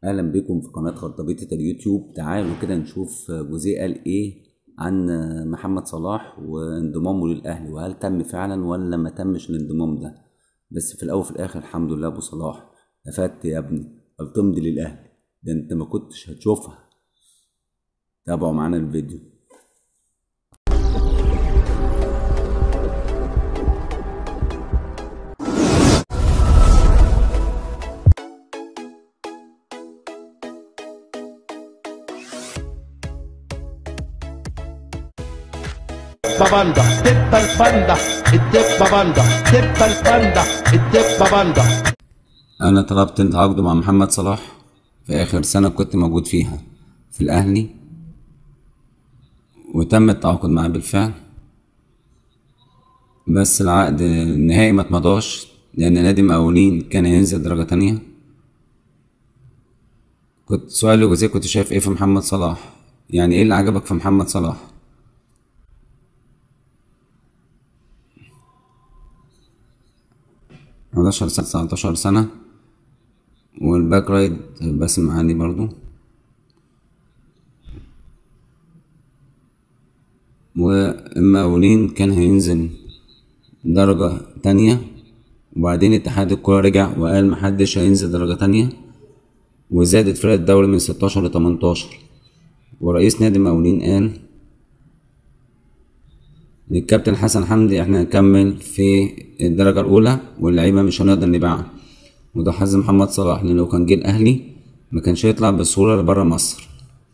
اهلا بكم في قناه خرطبيطه اليوتيوب تعالوا كده نشوف جوزيه قال ايه عن محمد صلاح وانضمامه للاهلي وهل تم فعلا ولا ما تمش الانضمام ده بس في الاول وفي الاخر الحمد لله ابو صلاح افدت يا ابني التمضي للاهلي ده انت ما كنتش هتشوفها تابعوا معانا الفيديو banda, teppa il panda, e teppa banda, teppa il panda, e teppa banda. انا طلبت تعاقده مع محمد صلاح في اخر سنه كنت موجود فيها في الاهلي وتم التعاقد معاه بالفعل بس العقد النهائي ما اتمضاش لان نادي مقاولين كان هينزل درجه تانية كنت سؤال لجوزيه كنت شايف ايه في محمد صلاح يعني ايه اللي عجبك في محمد صلاح حداشر سنة تسعتاشر سنة والباك رايد باسم علي برضو والمقاولين كان هينزل درجة تانية وبعدين اتحاد الكورة رجع وقال محدش هينزل درجة تانية وزادت فرق الدوري من ستاشر لتمنتاشر ورئيس نادي المقاولين قال للكابتن حسن حمدي احنا هنكمل في الدرجة الأولى واللعيبة مش هنقدر نبيعها وده حظ محمد صلاح لأن لو كان جه الأهلي ما كانش هيطلع بسهولة لبره مصر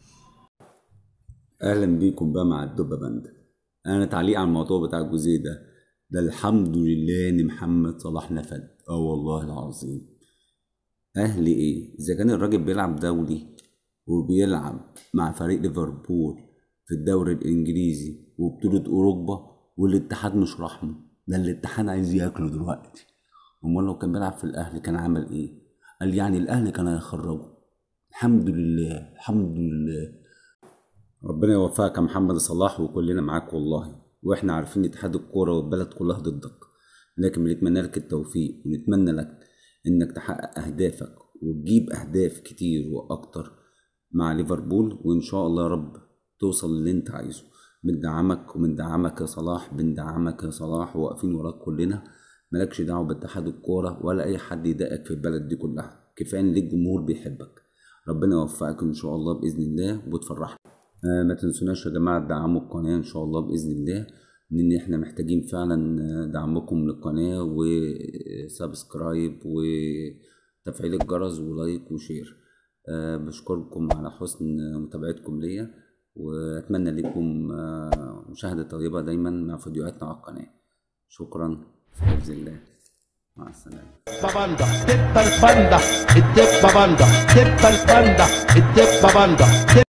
أهلا بيكم بقى مع الدبة بند أنا تعليق على الموضوع بتاع الجزء ده ده الحمد لله إن محمد صلاح نفد اه والله العظيم أهلي إيه إذا كان الراجل بيلعب دولي وبيلعب مع فريق ليفربول في الدوري الإنجليزي وبطولة أوروبا والاتحاد مش رحمه ده الاتحاد عايز ياكله دلوقتي أمال لو كان بيلعب في الأهلي كان عمل إيه؟ قال يعني الأهلي كان هيخرجه الحمد لله الحمد لله ربنا يوفقك يا محمد صلاح وكلنا معاك والله واحنا عارفين اتحاد الكورة والبلد كلها ضدك لكن بنتمنى لك التوفيق ونتمنى لك انك تحقق اهدافك وتجيب اهداف كتير واكتر مع ليفربول وان شاء الله يا رب توصل للي انت عايزه بندعمك وبندعمك يا صلاح بندعمك يا صلاح واقفين وراك كلنا مالكش دعوه باتحاد الكوره ولا اي حد يضايقك في البلد دي كلها كفايه ان ليك جمهور بيحبك ربنا يوفقك ان شاء الله باذن الله وتفرحنا آه ما تنسوناش يا جماعه تدعموا القناه ان شاء الله باذن الله لان احنا محتاجين فعلا دعمكم للقناه وسبسكرايب وتفعيل الجرس ولايك وشير أه بشكركم على حسن متابعتكم ليا واتمنى لكم مشاهده طيبه دايما مع فيديوهاتنا على القناه شكرا في حفظ الله مع السلامه Banda, teppa il panda, e teppa banda, teppa il panda, e teppa banda.